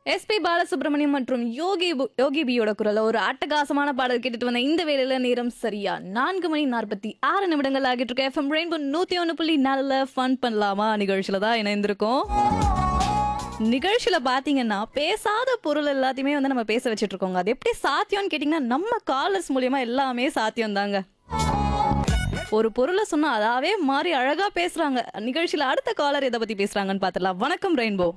SP Balasubramaniam மற்றும் யோகி பு- யோகி பியோட குரல்ல ஒரு அட்டகாசமான பாடல் கேட்டுட்டு வந்த இந்த வேளையில நேரம் சரியா நான்கு மணி நாற்பத்தி ஆறு நிமிடங்கள் ஆகிட்டு இருக்கு எஃப்எம் ரெயின்போ நூத்தி ஒன்று புள்ளி நாலுல ஃபன் பண்ணலாமா நிகழ்ச்சியில தான் இணைந்திருக்கோம் நிகழ்ச்சியில பாத்தீங்கன்னா பேசாத பொருள் எல்லாத்தையுமே வந்து நம்ம பேச வச்சுட்டு இருக்கோங்க அது எப்படி சாத்தியம்னு கேட்டீங்கன்னா நம்ம காலர்ஸ் மூலியமா எல்லாமே சாத்தியம் தாங்க ஒரு பொருளை சொன்னா அதாவே மாறி அழகா பேசுறாங்க நிகழ்ச்சியில அடுத்த காலர் எதை பத்தி பேசுறாங்கன்னு பாத்துடலாம் வணக்கம் ரெயின்போ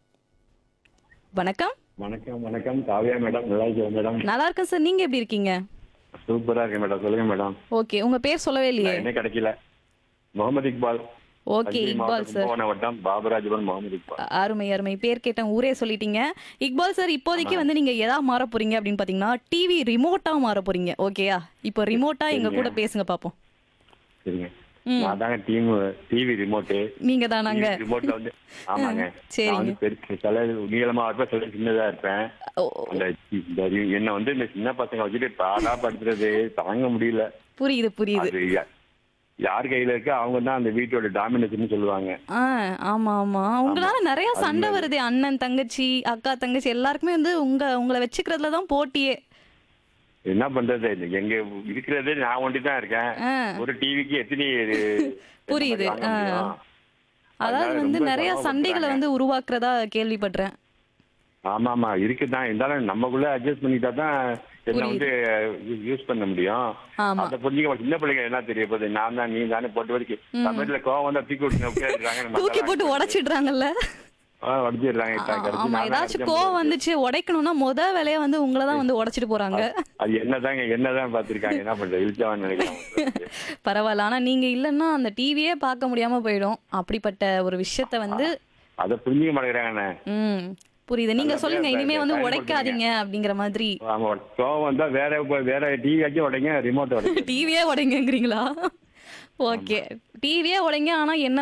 வணக்கம் வணக்கம் வணக்கம் காவியா மேடம் நல்லா இருக்கேன் மேடம் நல்லா இருக்கேன் சார் நீங்க எப்படி இருக்கீங்க சூப்பரா இருக்கேன் மேடம் சொல்லுங்க மேடம் ஓகே உங்க பேர் சொல்லவே இல்லையே என்ன கிடைக்கல முகமது இக்பால் ஓகே தஞ்சை இக்பால் மாவட்டம் சார் கும்பகோணம் வட்டம் பாபராஜபுரம் முகமது இக்பால் அருமை அருமை பேர் கேட்டேன் ஊரே சொல்லிட்டீங்க இக்பால் சார் இப்போதைக்கு வந்து நீங்க எதா மாற போறீங்க அப்படின்னு பாத்தீங்கன்னா டிவி ரிமோட்டா மாற போறீங்க ஓகேயா இப்போ ரிமோட்டா எங்க கூட பேசுங்க பாப்போம் சரிங்க நான் தாங்க டீம் டிவி ரிமோட்டு நீங்க தானாங்க ரிமோட்ல வந்து ஆமாங்க சரிங்க. நான் வந்து பெருசு சில நீளமா இருப்பேன் சில சின்னதா இருப்பேன் ஓ, அந்த இந்த ரி- என்ன வந்து இந்த சின்ன பசங்க வச்சுட்டு பாடா படுத்துறது தாங்க முடியல புரியுது புரியுது அது யா- யார் கையில இருக்கு அவங்க தான் அந்த வீட்டோட டாமினேஷன் சொல்லுவாங்க ஆ ஆமா ஆமா உங்களால நிறைய சண்டை வருது அண்ணன் தங்கச்சி அக்கா தங்கச்சி எல்லாருக்குமே வந்து உங்க உங்களை வச்சுக்கிறதுல தான் போட்டியே என்ன பண்றது எங்க இருக்கிறதே நான் ஒண்டி தான் இருக்கேன் ஆ. ஒரு டிவிக்கு எத்தனை புரியுது. வாங்க ஆ. முடியும்? அதாவது அதனால வந்து ரொம்ப நிறைய சண்டைகளை சிரமப்படுறாங்க. வந்து உருவாக்குறதா கேள்விப்படுறேன் ஆமா ஆமா இருக்குதான் இருந்தாலும் நம்மக்குள்ள அட்ஜஸ்ட் பண்ணிட்டா தான் என்ன வந்து யூஸ் பண்ண முடியும் ஆமா. அத புரிஞ்சுக்க சின்ன பிள்ளைங்க என்ன தெரிய போகுது நான் தான் நீ தானே போட்டு வரைக்கும் தமிழ்ல கோவம் வந்தா தூக்கி விட்டு உட்காந்துருக்காங்க தூக்கி போட்டு உடைச்சிடுறாங்கல்ல உடச்சிடுறாங்க ஆமா ஏதாச்சும் கோவம் வந்துச்சு உடைக்கணும்னா முத வேலையா வந்து உங்களை தான் வந்து உடைச்சிட்டு போறாங்க அது என்னதாங்க என்னதான் பாத்திருக்காங்க என்ன பண்றது இழுச்சாவான்னு நினைக்கிறேன் பரவாயில்ல ஆனா நீங்க இல்லைன்னா அந்த டிவியே பார்க்க முடியாம போயிடும் அப்படிப்பட்ட ஒரு விஷயத்த வந்து அதை புரிஞ்சுக்க மாட்டேங்கிறாங்க ம் புரியுது நீங்க அதான் சொல்லுங்க வே- இனிமே வே- வந்து பயன்படுத்துறீங்க. உடைக்காதீங்க அப்படிங்கிற மாதிரி ஆமா கோவம் வந்தா வேற இப்ப வேற டிவி ஆச்சும் உடைங்க ரிமோட் உடைங்க டிவியே உடைங்கங்கிறீங்களா ஓகே டிவியே உடைங்க ஆனா என்ன